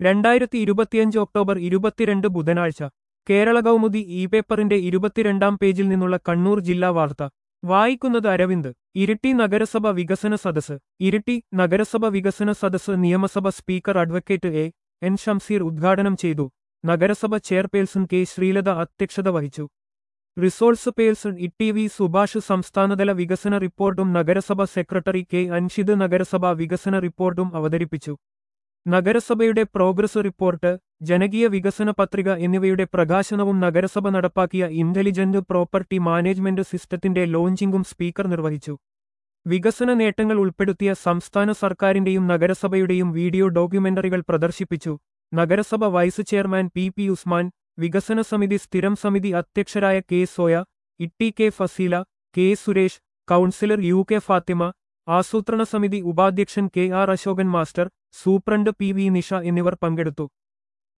രണ്ടായിരത്തി ഇരുപത്തിയഞ്ച് ഒക്ടോബർ ഇരുപത്തിരണ്ട് ബുധനാഴ്ച കേരള കൗമുദി ഇ പേപ്പറിന്റെ ഇരുപത്തിരണ്ടാം പേജിൽ നിന്നുള്ള കണ്ണൂർ ജില്ലാ വാർത്ത വായിക്കുന്നത് അരവിന്ദ് ഇരിട്ടി നഗരസഭ വികസന സദസ് ഇരിട്ടി നഗരസഭ വികസന സദസ് നിയമസഭ speaker advocate A N Shamseer ഉദ്ഘാടനം ചെയ്തു നഗരസഭ ചെയർപേഴ്സൺ കെ ശ്രീലത അധ്യക്ഷത വഹിച്ചു resource person E V Subhash സംസ്ഥാനതല വികസന റിപ്പോർട്ടും നഗരസഭ സെക്രട്ടറി കെ അൻഷിദ് നഗരസഭ വികസന റിപ്പോർട്ടും അവതരിപ്പിച്ചു നഗരസഭയുടെ പ്രോഗ്രസ് റിപ്പോർട്ട് ജനകീയ വികസന പത്രിക എന്നിവയുടെ പ്രകാശനവും നഗരസഭ നടപ്പാക്കിയ ഇന്റലിജന്റ് പ്രോപ്പർട്ടി മാനേജ്മെന്റ് സിസ്റ്റത്തിന്റെ ലോഞ്ചിംഗും സ്പീക്കർ നിർവഹിച്ചു വികസന നേട്ടങ്ങൾ ഉൾപ്പെടുത്തിയ സംസ്ഥാന സർക്കാരിന്റെയും നഗരസഭയുടെയും വീഡിയോ ഡോക്യുമെന്ററികൾ പ്രദർശിപ്പിച്ചു നഗരസഭ vice chairman P P Usman വികസന സമിതി സ്ഥിരം സമിതി അധ്യക്ഷരായ K Soya Itty K Fasila K Suresh councillor U K Fathima ആസൂത്രണ സമിതി ഉപാധ്യക്ഷൻ K R Ashokan master superintendent P V Nisha എന്നിവർ പങ്കെടുത്തു